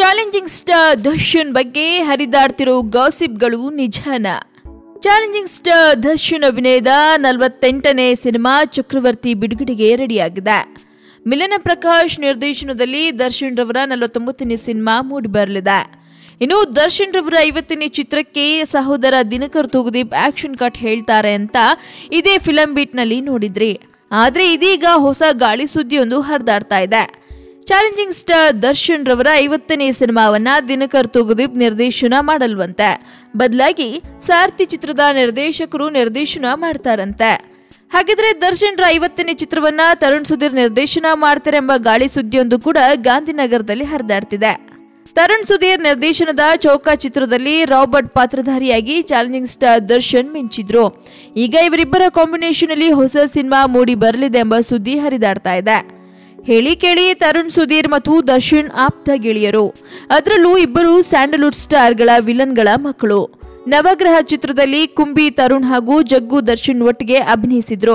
challenging star Darshan ಬಗ್ಗೆ ಹರಿದಾಡ್ತಿರೋ ಗಾಸಿಪ್ಗಳು ನಿಜಾನ challenging star Darshan ಅಭಿನಯದ ನಲವತ್ತೆಂಟನೇ ಸಿನಿಮಾ ಚಕ್ರವರ್ತಿ ಬಿಡುಗಡೆಗೆ ರೆಡಿಯಾಗಿದೆ ಮಿಲನ ಪ್ರಕಾಶ್ ನಿರ್ದೇಶನದಲ್ಲಿ ದರ್ಶನ್ ರವರ ನಲವತ್ತೊಂಬತ್ತನೇ ಸಿನಿಮಾ ಮೂಡಿಬರಲಿದೆ ಇನ್ನು ದರ್ಶನ್ ರವರ ಐವತ್ತನೇ ಚಿತ್ರಕ್ಕೆ ಸಹೋದರ ದಿನಕರ್ ತೂಗುದೀಪ್ ಆಕ್ಷನ್ ಕಟ್ ಹೇಳ್ತಾರೆ ಅಂತ ಇದೇ ಫಿಲಂ ಬೀಟ್ನಲ್ಲಿ ನೋಡಿದ್ರಿ ಆದ್ರೆ ಇದೀಗ ಹೊಸ ಗಾಳಿ ಸುದ್ದಿಯೊಂದು ಹರಿದಾಡ್ತಾ ಇದೆ ಚಾಲೆಂಜಿಂಗ್ ಸ್ಟಾರ್ ದರ್ಶನ್ ರವರ ಐವತ್ತನೇ ಸಿನಿಮಾವನ್ನ ದಿನಕರ್ ತೂಗುದೀಪ್ ನಿರ್ದೇಶನ ಮಾಡಲ್ವಂತೆ ಬದಲಾಗಿ ಸಾರ್ಥಿ ಚಿತ್ರದ ನಿರ್ದೇಶಕರು ನಿರ್ದೇಶನ ಮಾಡ್ತಾರಂತೆ ಹಾಗಿದ್ರೆ ದರ್ಶನ್ ರ ಐವತ್ತನೇ ಚಿತ್ರವನ್ನ ತರುಣ್ ಸುಧೀರ್ ನಿರ್ದೇಶನ ಮಾಡ್ತಾರೆ ಎಂಬ ಗಾಳಿ ಸುದ್ದಿಯೊಂದು ಕೂಡ ಗಾಂಧಿನಗರದಲ್ಲಿ ಹರಿದಾಡ್ತಿದೆ ತರುಣ್ ಸುಧೀರ್ ನಿರ್ದೇಶನದ ಚೌಕ ಚಿತ್ರದಲ್ಲಿ ರಾಬರ್ಟ್ ಪಾತ್ರಧಾರಿಯಾಗಿ ಚಾಲೆಂಜಿಂಗ್ ಸ್ಟಾರ್ ದರ್ಶನ್ ಮಿಂಚಿದ್ರು ಈಗ ಇವರಿಬ್ಬರ ಕಾಂಬಿನೇಷನ್ ಅಲ್ಲಿ ಹೊಸ ಸಿನಿಮಾ ಮೂಡಿ ಬರಲಿದೆ ಎಂಬ ಸುದ್ದಿ ಹರಿದಾಡ್ತಾ ಇದೆ ಹೇಳಿ ಕೇಳಿ ತರುಣ್ ಸುಧೀರ್ ಮತ್ತು ದರ್ಶನ್ ಆಪ್ತ ಗೆಳೆಯರು ಅದರಲ್ಲೂ ಇಬ್ಬರು ಸ್ಯಾಂಡಲ್ವುಡ್ ಸ್ಟಾರ್ಗಳ ವಿಲನ್ಗಳ ಮಕ್ಕಳು ನವಗ್ರಹ ಚಿತ್ರದಲ್ಲಿ ಕುಂಬಿ ತರುಣ್ ಹಾಗೂ ಜಗ್ಗು ದರ್ಶನ್ ಒಟ್ಟಿಗೆ ಅಭಿನಯಿಸಿದ್ರು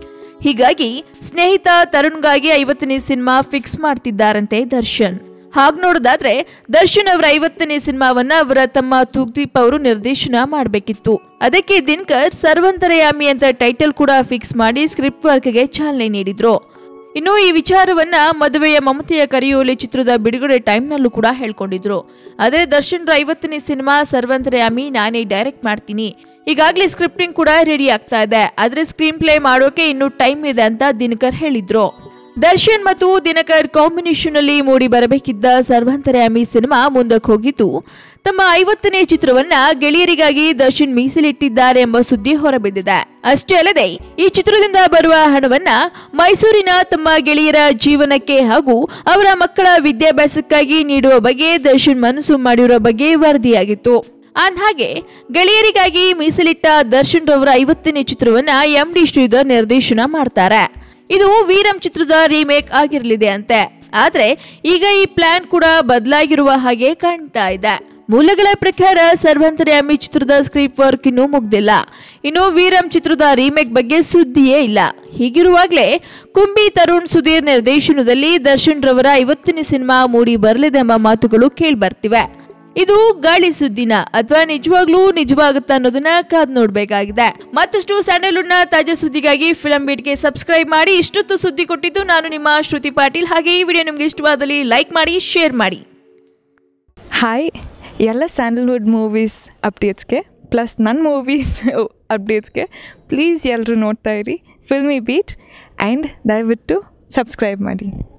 ಹೀಗಾಗಿ ಸ್ನೇಹಿತ ತರುಣ್ಗಾಗಿ ಐವತ್ತನೇ ಸಿನಿಮಾ ಫಿಕ್ಸ್ ಮಾಡ್ತಿದ್ದಾರಂತೆ ದರ್ಶನ್ ಹಾಗ್ ನೋಡೋದಾದ್ರೆ ದರ್ಶನ್ ಅವರ ಐವತ್ತನೇ ಸಿನಿಮಾವನ್ನ ಅವರ ತಮ್ಮ ತೂಗ್ದೀಪ್ ಅವರು ನಿರ್ದೇಶನ ಮಾಡಬೇಕಿತ್ತು ಅದಕ್ಕೆ ದಿನಕರ್ ಸರ್ವಂತರಯಾಮಿ ಅಂತ ಟೈಟಲ್ ಕೂಡ ಫಿಕ್ಸ್ ಮಾಡಿ ಸ್ಕ್ರಿಪ್ಟ್ ವರ್ಕ್ಗೆ ಚಾಲನೆ ನೀಡಿದ್ರು ಇನ್ನು ಈ ವಿಚಾರವನ್ನ ಮದುವೆಯ ಮಮತೆಯ ಕರಿಯೋಲೆ ಚಿತ್ರದ ಬಿಡುಗಡೆ ಟೈಮ್ನಲ್ಲೂ ಕೂಡ ಹೇಳ್ಕೊಂಡಿದ್ರು ಆದರೆ ದರ್ಶನ್ ರ ಐವತ್ತನೇ ಸಿನಿಮಾ ಸರ್ವಂತರಯಾಮಿ ನಾನೇ ಡೈರೆಕ್ಟ್ ಮಾಡ್ತೀನಿ ಈಗಾಗಲೇ ಸ್ಕ್ರಿಪ್ಟಿಂಗ್ ಕೂಡ ರೆಡಿ ಆಗ್ತಾ ಇದೆ ಆದ್ರೆ ಸ್ಕ್ರೀನ್ ಪ್ಲೇ ಮಾಡೋಕೆ ಇನ್ನೂ ಟೈಮ್ ಇದೆ ಅಂತ ದಿನಕರ್ ಹೇಳಿದ್ರು ದರ್ಶನ್ ಮತ್ತು ದಿನಕರ್ ಕಾಂಬಿನೇಷನ್ ಅಲ್ಲಿ ಮೂಡಿ ಬರಬೇಕಿದ್ದ ಸರ್ವಂತರ್ಯಾಮಿ ಸಿನಿಮಾ ಮುಂದಕ್ಕೆ ಹೋಗಿದ್ದು ತಮ್ಮ ಐವತ್ತನೇ ಚಿತ್ರವನ್ನ ಗೆಳೆಯರಿಗಾಗಿ ದರ್ಶನ್ ಮೀಸಲಿಟ್ಟಿದ್ದಾರೆ ಎಂಬ ಸುದ್ದಿ ಹೊರಬಿದ್ದಿದೆ ಅಷ್ಟೇ ಅಲ್ಲದೆ ಈ ಚಿತ್ರದಿಂದ ಬರುವ ಹಣವನ್ನ ಮೈಸೂರಿನ ತಮ್ಮ ಗೆಳೆಯರ ಜೀವನಕ್ಕೆ ಹಾಗೂ ಅವರ ಮಕ್ಕಳ ವಿದ್ಯಾಭ್ಯಾಸಕ್ಕಾಗಿ ನೀಡುವ ಬಗ್ಗೆ ದರ್ಶನ್ ಮನಸ್ಸು ಮಾಡಿರುವ ಬಗ್ಗೆ ವರದಿಯಾಗಿತ್ತು ಅಂದ್ಹಾಗೆ ಗೆಳೆಯರಿಗಾಗಿ ಮೀಸಲಿಟ್ಟ ದರ್ಶನ್ ರವರ ಐವತ್ತನೇ ಚಿತ್ರವನ್ನ ಎಂ ಡಿ ಶ್ರೀಧರ್ ನಿರ್ದೇಶನ ಮಾಡ್ತಾರೆ ಇದು ವೀರಂ ಚಿತ್ರದ ರೀಮೇಕ್ ಆಗಿರಲಿದೆ ಅಂತೆ ಆದ್ರೆ ಈಗ ಈ ಪ್ಲಾನ್ ಕೂಡ ಬದಲಾಗಿರುವ ಹಾಗೆ ಕಾಣ್ತಾ ಇದೆ ಮೂಲಗಳ ಪ್ರಕಾರ ಸರ್ವಂತರ್ಯಾಮಿ ಚಿತ್ರದ ಸ್ಕ್ರಿಪ್ಟ್ ವರ್ಕ್ ಇನ್ನೂ ಮುಗ್ದಿಲ್ಲ ಇನ್ನು ವೀರಂ ಚಿತ್ರದ ರೀಮೇಕ್ ಬಗ್ಗೆ ಸುದ್ದಿಯೇ ಇಲ್ಲ ಹೀಗಿರುವಾಗಲೇ ಕುಂಬಿ ತರುಣ್ ಸುಧೀರ್ ನಿರ್ದೇಶನದಲ್ಲಿ ದರ್ಶನ್ ರವರ ಐವತ್ತನೇ ಸಿನಿಮಾ ಮೂಡಿ ಬರಲಿದೆ ಎಂಬ ಮಾತುಗಳು ಕೇಳ್ಬರ್ತಿವೆ ಇದು ಗಾಳಿ ಸುದ್ದಿನ ಅಥವಾ ನಿಜವಾಗ್ಲೂ ನಿಜವಾಗುತ್ತಾ ಅನ್ನೋದನ್ನ ಕಾದ್ ನೋಡ್ಬೇಕಾಗಿದೆ ಮತ್ತಷ್ಟು ಸ್ಯಾಂಡಲ್ವುಡ್ ನ ತಾಜಾ ಸುದ್ದಿಗಾಗಿ ಫಿಲಂ ಬೀಟ್ಗೆ ಸಬ್ಸ್ಕ್ರೈಬ್ ಮಾಡಿ ಇಷ್ಟೊತ್ತು ಸುದ್ದಿ ಕೊಟ್ಟಿದ್ದು ನಾನು ನಿಮ್ಮ ಶ್ರುತಿ ಪಾಟೀಲ್ ಹಾಗೆ ಈ ವಿಡಿಯೋ ನಿಮ್ಗೆ ಇಷ್ಟವಾದಲ್ಲಿ ಲೈಕ್ ಮಾಡಿ ಶೇರ್ ಮಾಡಿ ಹಾಯ್ ಎಲ್ಲ ಸ್ಯಾಂಡಲ್ವುಡ್ ಮೂವೀಸ್ ಅಪ್ಡೇಟ್ಸ್ಗೆ ಪ್ಲಸ್ ನನ್ನ ಮೂವೀಸ್ ಅಪ್ಡೇಟ್ಸ್ಗೆ ಪ್ಲೀಸ್ ಎಲ್ಲರೂ ನೋಡ್ತಾ ಇರಿ ಫಿಲ್ಮಿ ಬೀಟ್ ಆ್ಯಂಡ್ ದಯವಿಟ್ಟು ಸಬ್ಸ್ಕ್ರೈಬ್ ಮಾಡಿ